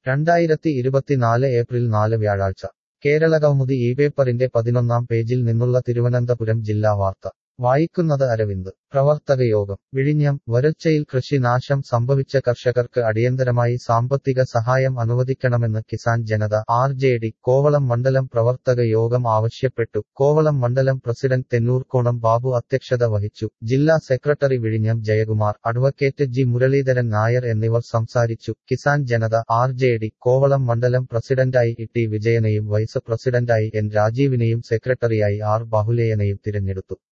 രണ്ടായിരത്തി ഇരുപത്തിനാല് ഏപ്രിൽ നാല് വ്യാഴാഴ്ച കേരളകൗമുദി ഈ പേപ്പറിന്റെ പതിനൊന്നാം പേജിൽ നിന്നുള്ള തിരുവനന്തപുരം ജില്ലാ വാർത്ത വായിക്കുന്നത് അരവിന്ദ് പ്രവർത്തകയോഗം വിഴിഞ്ഞം വരൾച്ചയിൽ കൃഷിനാശം സംഭവിച്ച കർഷകർക്ക് അടിയന്തരമായി സാമ്പത്തിക സഹായം അനുവദിക്കണമെന്ന് Kisan Janata R J D Kovalam മണ്ഡലം പ്രവർത്തക യോഗം ആവശ്യപ്പെട്ടു കോവളം മണ്ഡലം പ്രസിഡന്റ് തെന്നൂർക്കോണം ബാബു അധ്യക്ഷത വഹിച്ചു ജില്ലാ സെക്രട്ടറി വിഴിഞ്ഞം ജയകുമാർ അഡ്വക്കേറ്റ് ജി മുരളീധരൻ നായർ എന്നിവർ സംസാരിച്ചു Kisan Janata R J D Kovalam മണ്ഡലം പ്രസിഡന്റായി ടി വിജയനെയും വൈസ് പ്രസിഡന്റായി എൻ രാജീവിനെയും സെക്രട്ടറിയായി ആർ ബാഹുലേയനെയും തിരഞ്ഞെടുത്തു